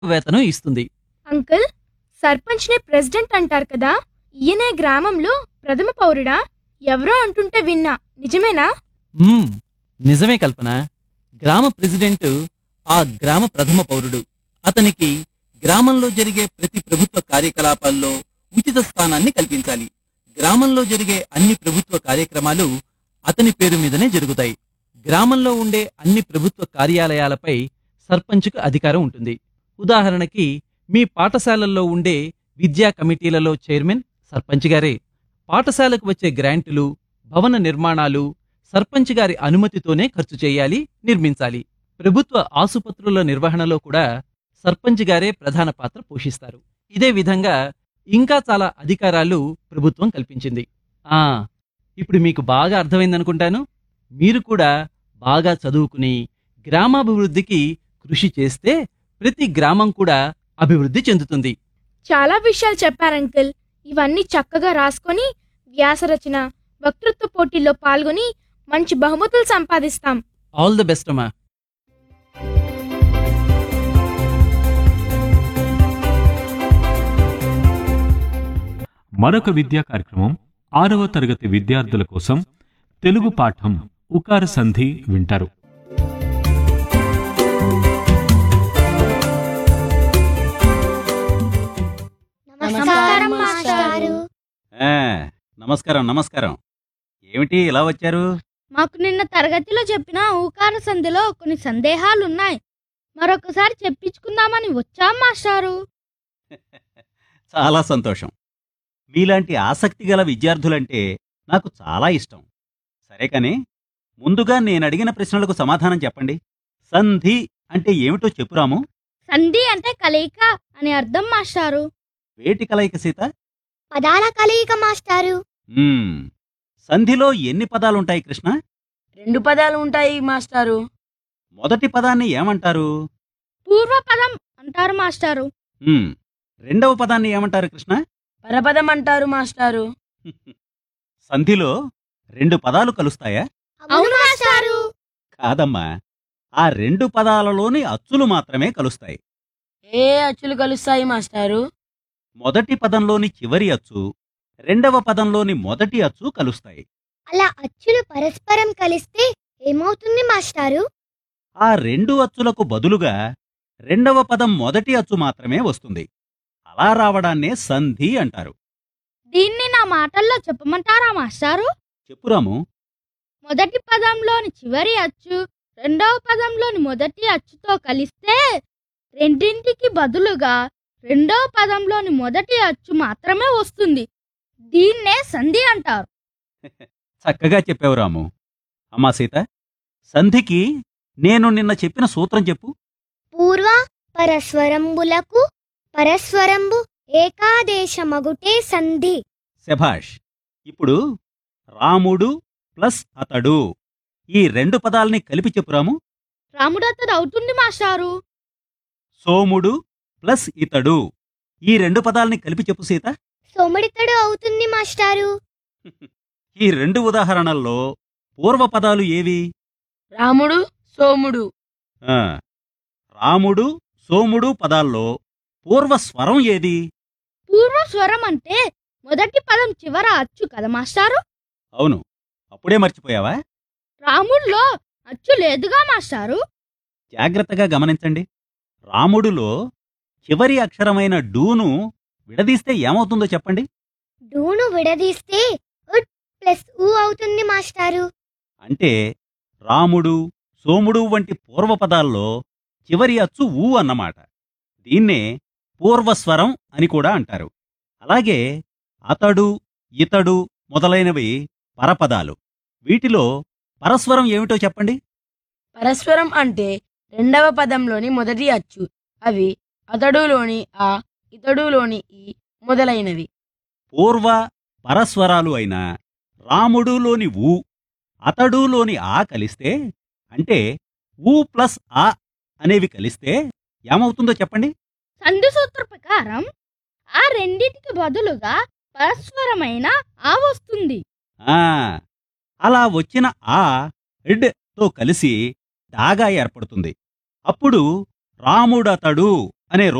వేతనం ఇస్తుంది uncle సర్పంచ్నే president అంటారు కదా ఈయనే గ్రామంలో ప్రథమ పౌరుడా ఎవరో అంటుంటే విన్నా నిజమేనా మ్మ్, నిజమే కల్పన గ్రామ ప్రెసిడెంట్ ఆ గ్రామ ప్రథమ పౌరుడు అతనికి గ్రామంలో జరిగే ప్రతి ప్రభుత్వ కార్యకలాపాల్లో ఉచిత స్థానాన్ని కల్పించాలి గ్రామంలో జరిగే అన్ని ప్రభుత్వ కార్యక్రమాలు అతని పేరు మీదనే జరుగుతాయి గ్రామంలో ఉండే అన్ని ప్రభుత్వ కార్యాలయాలపై సర్పంచ్కు అధికారం ఉంటుంది ఉదాహరణకి మీ పాఠశాలల్లో ఉండే విద్యా కమిటీలలో చైర్మన్ సర్పంచ్ గారే పాఠశాలకు వచ్చే గ్రాంటులు భవన నిర్మాణాలు సర్పంచ్ గారి అనుమతితోనే ఖర్చు చేయాలి నిర్మించాలి ప్రభుత్వ ఆసుపత్రుల నిర్వహణలో కూడా సర్పంచ్ గారే ప్రధాన పాత్ర పోషిస్తారు ఇదే విధంగా ఇంకా చాలా అధికారాలు ప్రభుత్వం కల్పించింది ఆ ఇప్పుడు మీకు బాగా అర్థమైందనుకుంటాను మీరు కూడా బాగా చదువుకుని గ్రామాభివృద్ధికి కృషి చేస్తే ప్రతి గ్రామం కూడా అభివృద్ధి చెందుతుంది చాలా విషయాలు చెప్పారు అంకుల్ ఇవన్నీ చక్కగా రాసుకొని వ్యాసరచన వక్తృత్వ పోటీల్లో పాల్గొని మంచి బహుమతులు సంపాదిస్తాం ఆల్ ది బెస్ట్ అమ్మా మరొక విద్యా కార్యక్రమం ఆరవ తరగతి విద్యార్థుల కోసం తెలుగు పాఠం ఉకార సంధి వింటారు నమస్కారం మాస్టారు ఆ, నమస్కారం నమస్కారం ఏమిటి ఇలా వచ్చారు మాకు నిన్న తరగతిలో చెప్పిన ఊకార సంధిలో కొన్ని సందేహాలున్నాయి మరొకసారి చెప్పించుకుందామని వచ్చాం మాస్టారు చాలా సంతోషం మీలాంటి ఆసక్తి గల విద్యార్థులంటే నాకు చాలా ఇష్టం సరే కానీ ముందుగా నేను అడిగిన ప్రశ్నలకు సమాధానం చెప్పండి సంధి అంటే ఏమిటో చెప్పురాము సంధి అంటే కలయిక అని అర్థం మాస్టారు వేటి కలయిక సీత పదాల కలయిక మాస్టారు మ్మ్. సంధిలో ఎన్ని పదాలుంటాయి కృష్ణ రెండు పదాలు ఉంటాయి మాస్టారు మొదటి పదాన్ని ఏమంటారు పూర్వపదం అంటారు మాస్టారు మ్మ్. రెండవ పదాన్ని ఏమంటారు కృష్ణ పరపదం అంటారు మాస్టారు సంధిలో రెండు పదాలు కలుస్తాయా అవును మాస్టారు కాదమ్మా ఆ రెండు పదాలలోని అచ్చులు మాత్రమే కలుస్తాయి ఏ అచ్చులు కలుస్తాయి మాస్టారు మొదటి పదంలోని చివరి అచ్చు రెండవ పదంలోని మొదటి అచ్చు కలుస్తాయి అలా అచ్చులు పరస్పరం కలిస్తే ఏమవుతుంది మాస్టారు ఆ రెండు అచ్చులకు బదులుగా రెండవ పదం మొదటి అచ్చు మాత్రమే వస్తుంది అలా రావడాన్నే సంధి అంటారు దీన్ని నా మాటల్లో చెప్పమంటారా మాస్టారు చెప్పురాము మొదటి పదంలోని చివరి అచ్చు రెండవ పదంలోని మొదటి అచ్చుతో కలిస్తే రెండింటికి బదులుగా రెండవ పదంలోని మొదటి అచ్చు మాత్రమే వస్తుంది దీన్నే సంధి అంటారు చక్కగా చెప్పావు రాము అమ్మా సీత సంధికి నేను నిన్న చెప్పిన సూత్రం చెప్పు పూర్వ పరస్వరంబులకు పరస్వరంబు ఏకాదేశమగుటే సంధి శభాష్ ఇప్పుడు రాముడు ప్లస్ అతడు ఈ రెండు పదాల్ని కలిపి చెప్పురాము రాముడు అతడు అవుతుంది మాస్టారు సోముడు ప్లస్ ఇతడు ఈ రెండు పదాల్ని కలిపి చెప్పు సీత సోమడితడు అవుతుంది మాస్టారు ఈ రెండు ఉదాహరణల్లో పూర్వపదాలు ఏవి రాముడు సోముడు ఆ, రాముడు సోముడు పదాల్లో పూర్వస్వరం ఏది పూర్వ స్వరం అంటే మొదటి పదం చివర అచ్చు కదా మాస్టారు అవును అప్పుడే మర్చిపోయావా రాముడిలో అచ్చు లేదుగా మాస్టారు జాగ్రత్తగా గమనించండి రాముడులో చివరి అక్షరమైన డూను విడదీస్తే ఏమవుతుందో చెప్పండి డూను విడదీస్తే ఉట్ ప్లస్ ఊ అవుతుంది మాస్టారు అంటే రాముడు సోముడు వంటి పూర్వపదాల్లో చివరి అచ్చు ఊ అన్నమాట దీన్నే పూర్వస్వరం అని కూడా అంటారు అలాగే అతడు ఇతడు మొదలైనవి పరపదాలు వీటిలో పరస్వరం ఏమిటో చెప్పండి పరస్పరం అంటే రెండవ పదంలోని మొదటి అచ్చు అవి అతడులోని ఆ ఇతడులోని ఈ మొదలైనవి పూర్వ పరస్వరాలు అయిన రాముడులోని ఊ అతడులోని ఆ కలిస్తే అంటే ఊ ప్లస్ ఆ అనేవి కలిస్తే ఏమవుతుందో చెప్పండి సంధి సూత్ర ప్రకారం ఆ రెండింటికి బదులుగా పరస్పరమైన ఆ వస్తుంది ఆ అలా వచ్చిన ఆ ఎడ్ తో కలిసి డాగా ఏర్పడుతుంది అప్పుడు రాముడతడు అనే